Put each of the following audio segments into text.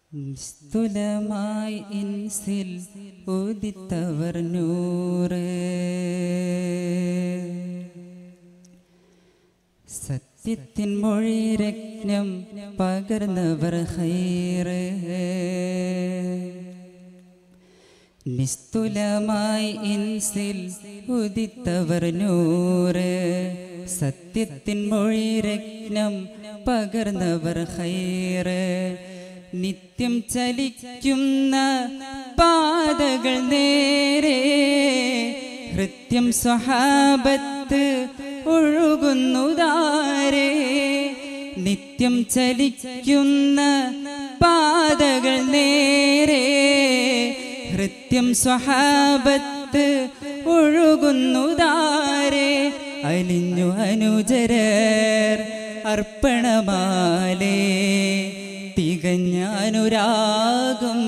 നിസ്തുലമായി ഇൻസിൽ ഉദിത്തവർ നൂറ് സത്യത്തിൻ മൊഴി രത്നം പകർന്നവർ ഹൈറ് നിസ്തുലമായി ഇൻസിൽ ഉദിത്തവർ നൂറ് സത്യത്തിൻ മൊഴി രത്നം പകർന്നവർ ഹൈറ് നിത്യം ചലിക്കുന്ന പാതകൾ നേരെ ഹൃത്യം സ്വഹാബത്ത് ഒഴുകുന്നുതാരേ നിത്യം ചലിക്കുന്ന പാതകൾ നേരെ ഹൃത്യം സ്വഹാബത്ത് ഒഴുകുന്നുതാരേ അലിഞ്ഞു അനുചരർ അർപ്പണമാലേ തികഞ്ഞ അനുരാഗം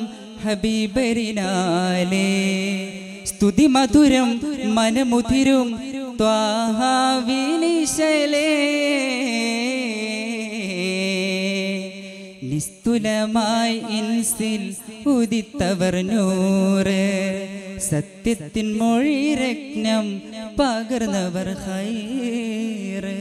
ഹബീബരിനാലേ സ്തുതി മധുരം മനമുതിരും ത്വാഹാവിനിശലേ നിസ്തുലമായി ഇൻസിൽ ഉദിത്തവർ നൂറ് സത്യത്തിൻ മൊഴി രത്നം പകർന്നവർ ഹൈറ്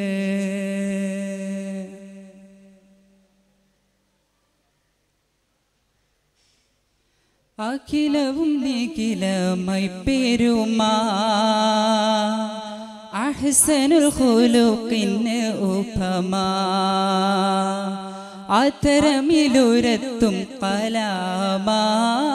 അഖിലവും നിഖിലമായി പെരുമാ അഹ്സനുൽ ഖുലുഖിന് ഉപമാ അത്തരമിലുരത്തും കലാമാ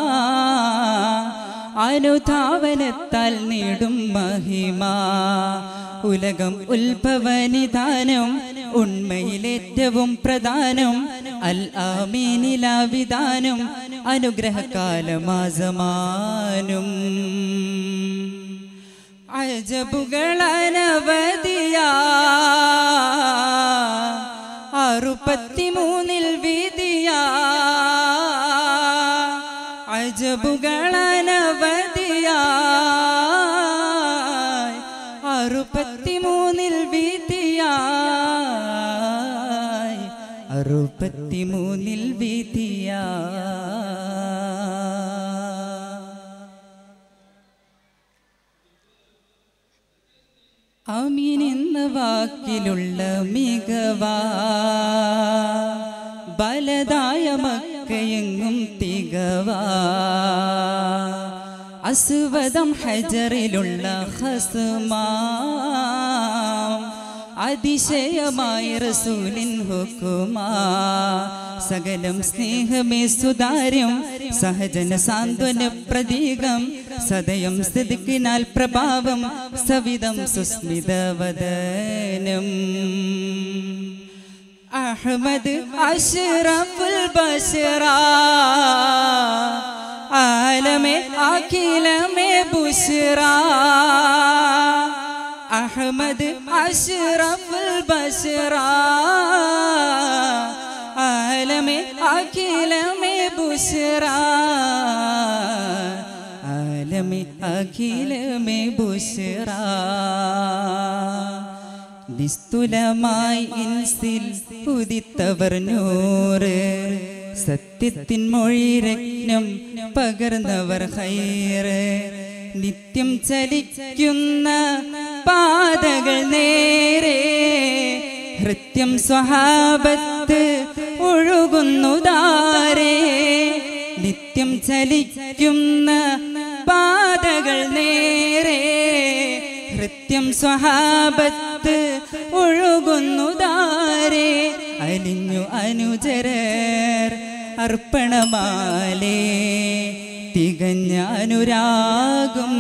അനുധാവനത്താൽ നേടും മഹിമ ഉലകം ഉത്ഭവനിധാനം ഉണ്മയിലേറ്റവും പ്രധാനം അൽ ആമീനിലാവിധാനം അനുഗ്രഹകാലമാസമാനും അജബുകളനവധിയാ അറുപത്തിമൂന്നിൽ വിധിയാ അജബുകളനവധിയാ അറുപത്തിമൂന്നിൽ വിധിയാ അറുപത്തിമൂന്നിൽ വിധിയാ അമീൻ എന്ന വാക്കിലുള്ള മികവാ ബലതായ മക്കയെങ്ങും തികവാ അസുവദം ഹജറിലുള്ള ഹസുമാ അതിശയമായ റസൂലിൻ ഹുക്കുമാ സകലം സ്നേഹമേ സുതാര്യം സഹജന സാന്ത്വന പ്രതീകം സദയം സ്ഥിതിക്കിനാൽ പ്രഭാവം സവിധം സുസ്മിതവദനം അഹമ്മദ് അഷ്റഫുൽ ബഷറ ആലമേ അഖിലമേ ബുഷറ അഹമ്മദ് അഷ്റഫുൽ ബഷറ ആലമേ അഖിലമേ ബുഷറ ആലമേ അഖിലമേ ബുഷറ നിസ്തുലമായി ഇൻസിൽ ഉദിത്തവർ നൂറ് സത്യത്തിൻ മൊഴി രത്നം പകർന്നവർ ഹൈറ് നിത്യം ചലിക്കുന്ന പാതകൾ നേരെ ഹൃത്യം സ്വഹാബത്ത് ഒഴുകുന്നുതാരേ നിത്യം ചലിക്കുന്ന പാതകൾ നേരെ ഹൃത്യം സ്വഹാബത്ത് ഒഴുകുന്നുതാരേ അലിഞ്ഞു അനുചരർ അർപ്പണമാലേ തികഞ്ഞ അനുരാഗം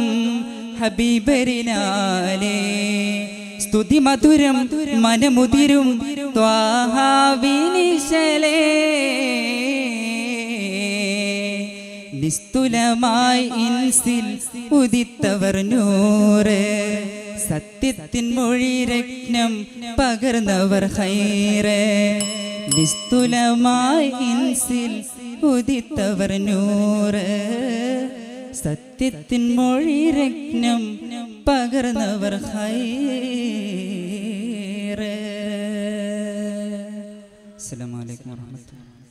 ഹബീബരിനാലേ സ്തുതി മധുരം മനമുതിരും ത്വാഹാവിനിശലേ നിസ്തുലമായി ഇൻസിൽ ഉദിത്തവർ നൂറ് സത്യത്തിൻ മൊഴി രത്നം പകർന്നവർ ഹൈറ് നിസ്തുലമായി ഇൻസിൽ ഉദിത്തവർ നൂറ് സത്യത്തിൻ മൊഴി രത്നം പകർന്നവർ ഹൈറ് അസ്സലാമു അലൈക്കും വറഹ്മത്തുള്ളാഹി